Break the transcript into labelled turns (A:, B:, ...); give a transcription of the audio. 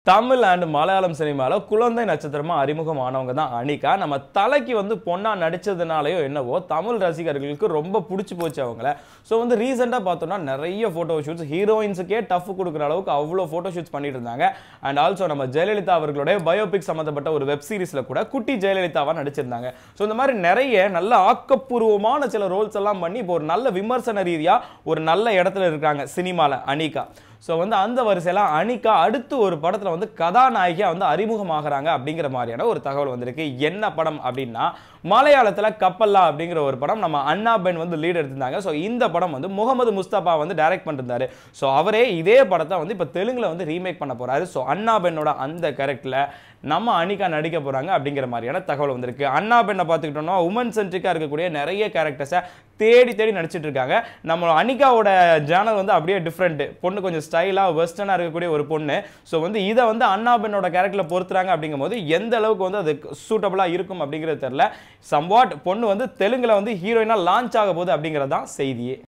A: Tamil and Malayalam சினிமாவில் குழந்தை நட்சத்திரமா அறிமுகமானவங்க தான் அனிகா நம்ம தலைக்கு வந்து பொண்ணா நடிச்சதுனாலயோ என்னவோ தமிழ் ரசிகர்களுக்கு ரொம்ப பிடிச்சி போச்சு அவங்கள ஸோ வந்து ரீசெண்டாக பார்த்தோம்னா நிறைய ஃபோட்டோ ஷூட்ஸ் ஹீரோயின்ஸுக்கே டஃப் கொடுக்குற அளவுக்கு அவ்வளோ ஃபோட்டோ ஷூட்ஸ் பண்ணிட்டு இருந்தாங்க அண்ட் ஆல்சோ நம்ம ஜெயலலிதா அவர்களுடைய பயோபிக் சம்மந்தப்பட்ட ஒரு வெப் சீரிஸில் கூட குட்டி ஜெயலலிதாவா நடிச்சிருந்தாங்க ஸோ இந்த மாதிரி நிறைய நல்ல ஆக்கப்பூர்வமான சில ரோல்ஸ் எல்லாம் பண்ணி இப்போ ஒரு நல்ல விமர்சன ரீதியாக ஒரு நல்ல இடத்துல இருக்காங்க சினிமாவில் அனிகா ஸோ வந்து அந்த வரிசையில் அனிகா அடுத்து ஒரு படத்தில் வந்து கதாநாயகியாக வந்து அறிமுகமாகறாங்க அப்படிங்கிற மாதிரியான ஒரு தகவல் வந்திருக்கு என்ன படம் அப்படின்னா மலையாளத்தில் கப்பல்லா அப்படிங்கிற ஒரு படம் நம்ம அண்ணா பென் வந்து லீட் எடுத்திருந்தாங்க ஸோ இந்த படம் வந்து முகமது முஸ்தபா வந்து டைரக்ட் பண்ணிருந்தாரு ஸோ அவரே இதே படத்தை வந்து இப்போ தெலுங்குல வந்து ரீமேக் பண்ண போறாரு ஸோ அண்ணா பெண்ணோட அந்த கேரக்டரில் நம்ம அனிகா நடிக்க போறாங்க அப்படிங்கிற மாதிரியான தகவல் வந்திருக்கு அண்ணா பெண்ணை பார்த்துக்கிட்டோம்னா உமன் சென்ட்ரிக்காக இருக்கக்கூடிய நிறைய கேரக்டர்ஸை தேடி தேடி நடிச்சிட்டு இருக்காங்க நம்ம அனிகாவோட ஜேனல் வந்து அப்படியே டிஃப்ரெண்ட் பொண்ணு கொஞ்சம் ஸ்டைலாக வெஸ்டர்னாக இருக்கக்கூடிய ஒரு பொண்ணு ஸோ வந்து இதை வந்து அண்ணா பெண்ணோட கேரக்டரில் பொறுத்துறாங்க அப்படிங்கும்போது எந்த அளவுக்கு வந்து அது சூட்டபுளாக இருக்கும் அப்படிங்கிறது தெரியல சம்வாட் பொண்ணு வந்து தெலுங்குல வந்து ஹீரோயினாக லான்ச் ஆக போகுது அப்படிங்கிறது தான் செய்தியே